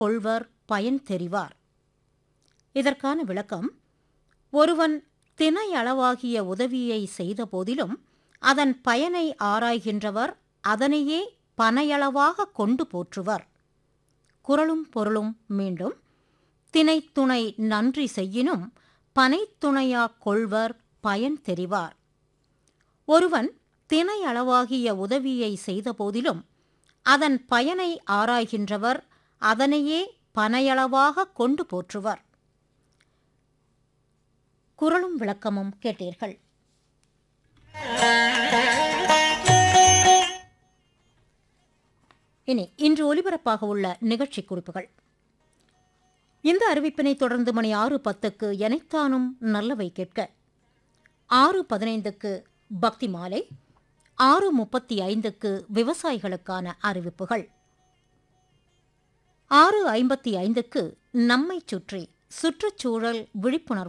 கொள்வர் பயன் தெரிவார் இதற்கான விளக்கம் ஒருவன் தினையளவாகிய உதவியை செய்த போதிலும் அதன் பயனை ஆராய்கின்றவர் அதனையே பனையளவாக கொண்டு போற்றுவர் குரலும் பொருளும் மீண்டும் தினைத்துணை நன்றி செய்யினும் பனைத்துணையா கொள்வர் பயன் தெரிவார் ஒருவன் தினையளவாகிய உதவியை செய்த போதிலும் அதன் பயனை ஆராய்கின்றவர் அதனையே பனையளவாக கொண்டு போற்றுவர் குரலும் விளக்கமும் கேட்டீர்கள் இனி இன்று ஒலிபரப்பாக உள்ள நிகழ்ச்சி குறிப்புகள் இந்த அறிவிப்பினை தொடர்ந்து மணி ஆறு பத்துக்கு எனைத்தானும் நல்லவை கேட்க ஆறு பதினைந்துக்கு பக்தி மாலை ஆறு முப்பத்தி ஐந்துக்கு விவசாயிகளுக்கான அறிவிப்புகள் ஆறு ஐம்பத்தி ஐந்துக்கு நம்மை சுற்றி சுற்றுச்சூழல் விழிப்புணர்வு